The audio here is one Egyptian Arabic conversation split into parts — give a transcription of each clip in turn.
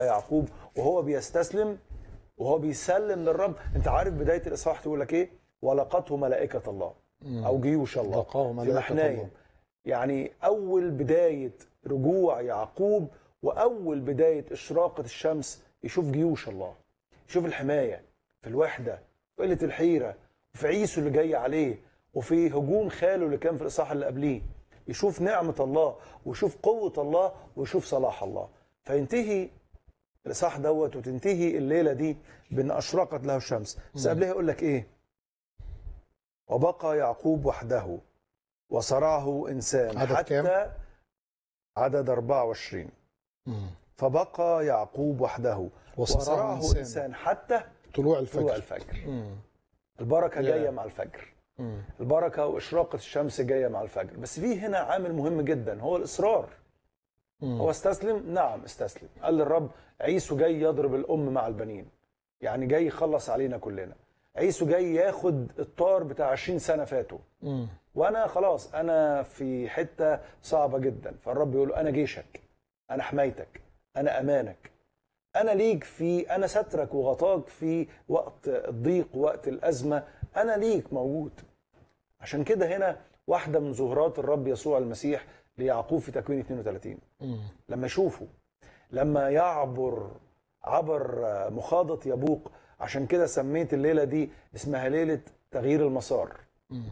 يعقوب وهو بيستسلم وهو بيسلم للرب انت عارف بدايه الاصحاح تقول لك ايه ولقته ملائكه الله او جيوش الله لقاه في ملائكة محنايم الله. يعني اول بدايه رجوع يعقوب واول بدايه اشراقه الشمس يشوف جيوش الله يشوف الحمايه في الوحده في قله الحيره وفي عيسو اللي جاي عليه وفي هجوم خاله اللي كان في الاصحاح اللي قبليه يشوف نعمه الله ويشوف قوه الله ويشوف صلاح الله فينتهي الاصحاح دوت وتنتهي الليله دي بان اشرقت له الشمس بس قبلها يقول لك ايه وبقى يعقوب وحده وصرعه انسان عدد حتى كام؟ عدد 24 مم. فبقى يعقوب وحده وصرعه وصرعه إنسان. انسان حتى طلوع الفجر طلوع الفجر مم. البركه يا. جايه مع الفجر مم. البركه واشراقه الشمس جايه مع الفجر بس في هنا عامل مهم جدا هو الاصرار مم. هو استسلم نعم استسلم قال للرب عيسو جاي يضرب الام مع البنين يعني جاي يخلص علينا كلنا عيسو جاي ياخد الطار بتاع 20 سنه فاتوا مم. وانا خلاص انا في حته صعبه جدا فالرب يقول له انا جيشك انا حمايتك انا امانك انا ليك في انا سترك وغطاك في وقت الضيق وقت الازمه انا ليك موجود عشان كده هنا واحده من ظهورات الرب يسوع المسيح ليعقوب في تكوين 32 مم. لما يشوفه لما يعبر عبر مخاضة يبوق عشان كده سميت الليلة دي اسمها ليلة تغيير المسار مم.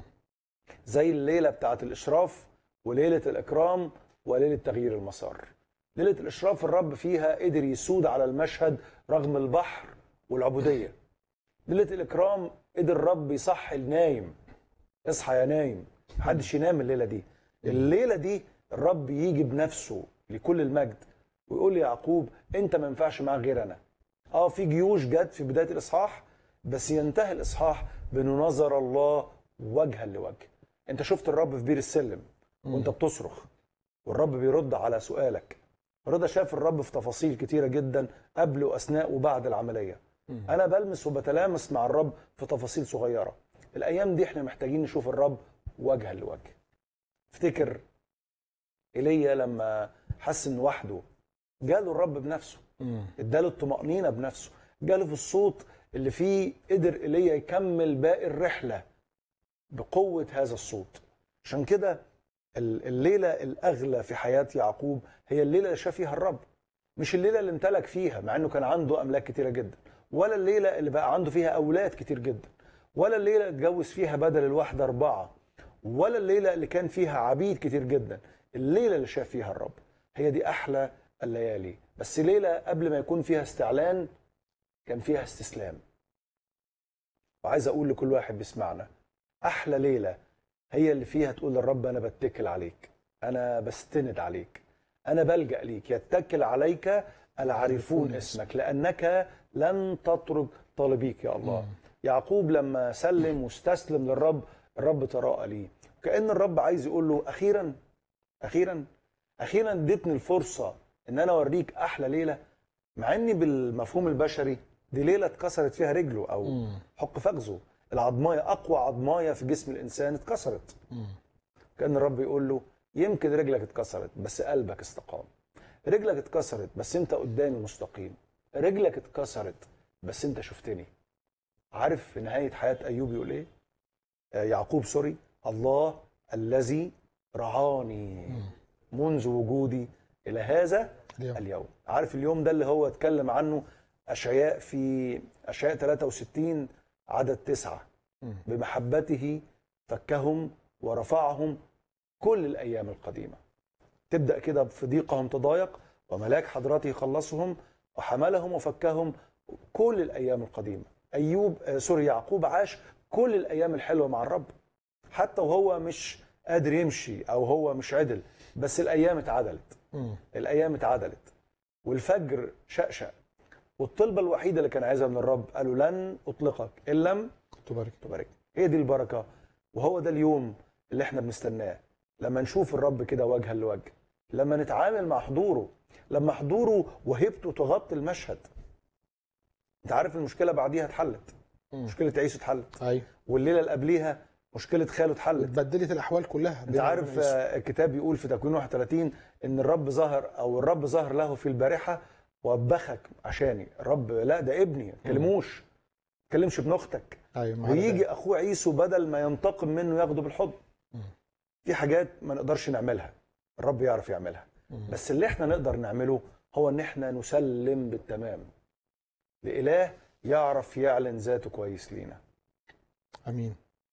زي الليلة بتاعت الإشراف وليلة الإكرام وليلة تغيير المسار ليلة الإشراف الرب فيها قدر يسود على المشهد رغم البحر والعبودية ليلة الإكرام قدر الرب يصحي النايم اصحى يا نايم محدش ينام الليلة دي الليلة دي الرب يجي بنفسه لكل المجد ويقول ليعقوب انت ما ينفعش معاك غير انا اه في جيوش جت في بداية الإصحاح بس ينتهي الإصحاح بأنه نظر الله وجها لوجه انت شفت الرب في بير السلم وانت بتصرخ والرب بيرد على سؤالك رضا شاف الرب في تفاصيل كتيرة جدا قبل وأثناء وبعد العملية أنا بلمس وبتلامس مع الرب في تفاصيل صغيرة الأيام دي احنا محتاجين نشوف الرب وجها لوجه افتكر ايليا لما حس انه وحده جاله الرب بنفسه مم. اداله الطمأنينة بنفسه جاله في الصوت اللي فيه قدر ايليا يكمل باقي الرحلة بقوة هذا الصوت عشان كده ال- الليلة الأغلى في حياة يعقوب هي الليلة اللي شاف فيها الرب مش الليلة اللي امتلك فيها مع انه كان عنده أملاك كتيرة جدا ولا الليلة اللي بقى عنده فيها أولاد كتير جدا ولا الليلة اللي اتجوز فيها بدل الواحدة أربعة ولا الليلة اللي كان فيها عبيد كتير جدا الليلة اللي شاف فيها الرب هي دي أحلى الليالي بس ليلة قبل ما يكون فيها استعلان كان فيها استسلام وعايز أقول لكل واحد بيسمعنا أحلى ليلة هي اللي فيها تقول للرب أنا بتكل عليك أنا بستند عليك أنا بلجأ ليك يتكل عليك العارفون اسمك لأنك لن تترك طالبيك يا الله يعقوب لما سلم واستسلم للرب الرب تراءى ليه كأن الرب عايز يقول له أخيرا أخيرا أخيرا اديتني الفرصة إن أنا أوريك أحلى ليلة مع إني بالمفهوم البشري دي ليلة اتكسرت فيها رجله أو مم. حق فخذه العظماية أقوى عظماية في جسم الإنسان اتكسرت مم. كان الرب يقول له يمكن رجلك اتكسرت بس قلبك استقام رجلك اتكسرت بس انت قدامي مستقيم رجلك اتكسرت بس انت شفتني عارف في نهاية حياة أيوب يقول ايه آه، يعقوب سوري الله الذي رعاني منذ وجودي إلى هذا اليوم. اليوم عارف اليوم ده اللي هو اتكلم عنه أشعياء في أشعياء 63 عدد تسعة مم. بمحبته فكهم ورفعهم كل الأيام القديمة تبدأ كده في ضيقهم تضايق وملاك حضرته خلصهم وحملهم وفكهم كل الأيام القديمة أيوب آه، سوري يعقوب عاش كل الأيام الحلوة مع الرب حتى وهو مش قادر يمشي أو هو مش عدل بس الأيام اتعدلت مم. الأيام اتعدلت والفجر شقشق والطلبة الوحيدة اللي كان عايزها من الرب قالوا لن أطلقك إن لم تبارك تبارك هي دي البركه وهو ده اليوم اللي احنا بنستناه لما نشوف الرب كده وجها لوجه لما نتعامل مع حضوره لما حضوره وهبته تغطي المشهد انت عارف المشكله بعديها اتحلت مم. مشكله عيسو اتحلت ايوه والليله اللي قبليها مشكله خاله اتحلت اتبدلت الاحوال كلها انت بين عارف ربنا ويسوع. آه، الكتاب بيقول في تكوين 31 ان الرب ظهر او الرب ظهر له في البارحه وبخك عشاني الرب لا ده ابني ما تكلموش ما تكلمش ابن اختك ايوه ما ويجي ده. اخوه عيسو بدل ما ينتقم منه ياخده بالحضن مم. في حاجات ما نقدرش نعملها الرب يعرف يعملها مم. بس اللي احنا نقدر نعمله هو ان احنا نسلم بالتمام لإله يعرف يعلن ذاته كويس لينا امين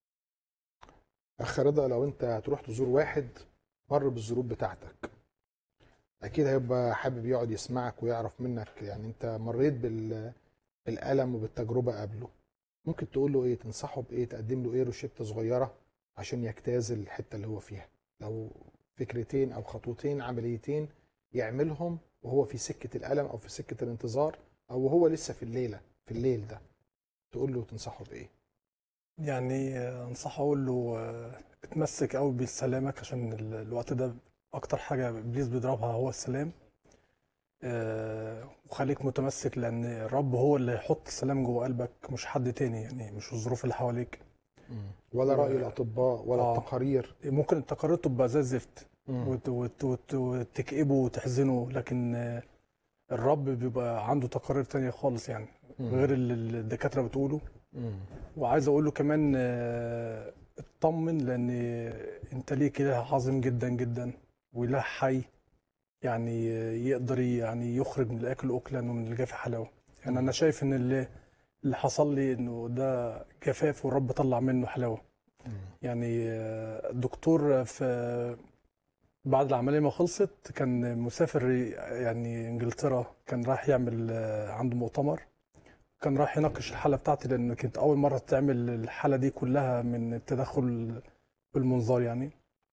اخ رضا لو انت هتروح تزور واحد مر بالظروف بتاعتك اكيد هيبقى حابب يقعد يسمعك ويعرف منك يعني انت مريت بال بالالم وبالتجربه قبله ممكن تقول له ايه تنصحه بايه تقدم له ايه روشته صغيره عشان يجتاز الحته اللي هو فيها لو فكرتين او خطوتين عمليتين يعملهم وهو في سكه الالم او في سكه الانتظار او وهو لسه في الليله في الليل ده تقول له تنصحه بايه يعني آه، انصحه اقول له آه، اتمسك قوي بسلامك عشان ال- الوقت ده اكتر حاجه ابليس بيضربها هو السلام آه، وخليك متمسك لان الرب هو اللي هيحط السلام جوه قلبك مش حد تاني يعني مش الظروف اللي حواليك ولا و- راي الاطباء ولا آه. التقارير ممكن التقارير تبقى زي الزفت مم. وت- وت- وت- وتكئبه وتحزنه لكن آه، الرب بيبقى عنده تقارير تانية خالص يعني مم. غير اللي الدكاتره بتقوله مم. وعايز اقول له كمان آه، اطمن لان انت ليك اله عظيم جدا جدا واله حي يعني آه، يقدر يعني يخرج من الاكل اكلا ومن الجاف حلاوه يعني انا شايف ان اللي اللي حصل لي انه ده جفاف والرب طلع منه حلاوه مم. يعني آه، الدكتور في بعد العمليه ما خلصت كان مسافر يعني انجلترا كان رايح يعمل آه، عنده مؤتمر كان رايح يناقش الحاله بتاعتي لان كانت اول مره تعمل الحاله دي كلها من التدخل بالمنظار يعني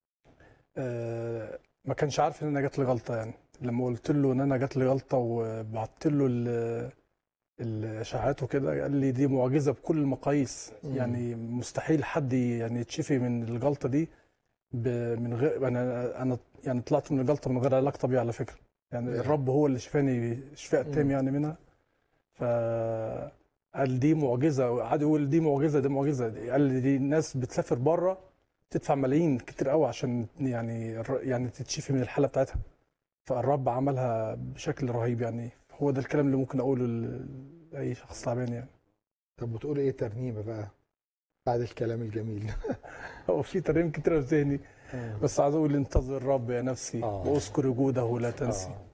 آه، ما كانش عارف ان انا جات لي غلطه يعني لما قلت له ان انا جات لي غلطه وبعت له ال- الاشاعات وكده قال لي دي معجزه بكل المقاييس مم. يعني مستحيل حد يعني يتشفي من الغلطه دي ب- من غير انا انا يعني طلعت من الجلطه من غير علاج طبيعي على فكره يعني Yeah. الرب هو اللي شفاني شفاء تام مم. يعني منها ف قال دي معجزه قعد يقول دي معجزه دي معجزه قال لي دي ناس بتسافر بره تدفع ملايين كتير قوي عشان يعني الر- يعني تتشفي من الحاله بتاعتها فالرب عملها بشكل رهيب يعني هو ده الكلام اللي ممكن اقوله ل- لاي شخص تعبان يعني طب بتقول ايه ترنيمه بقى بعد الكلام الجميل هو في ترنيم كتير في ذهني بس عايز اقول انتظر الرب يا نفسي آه. واذكر وجوده لا تنسي آه.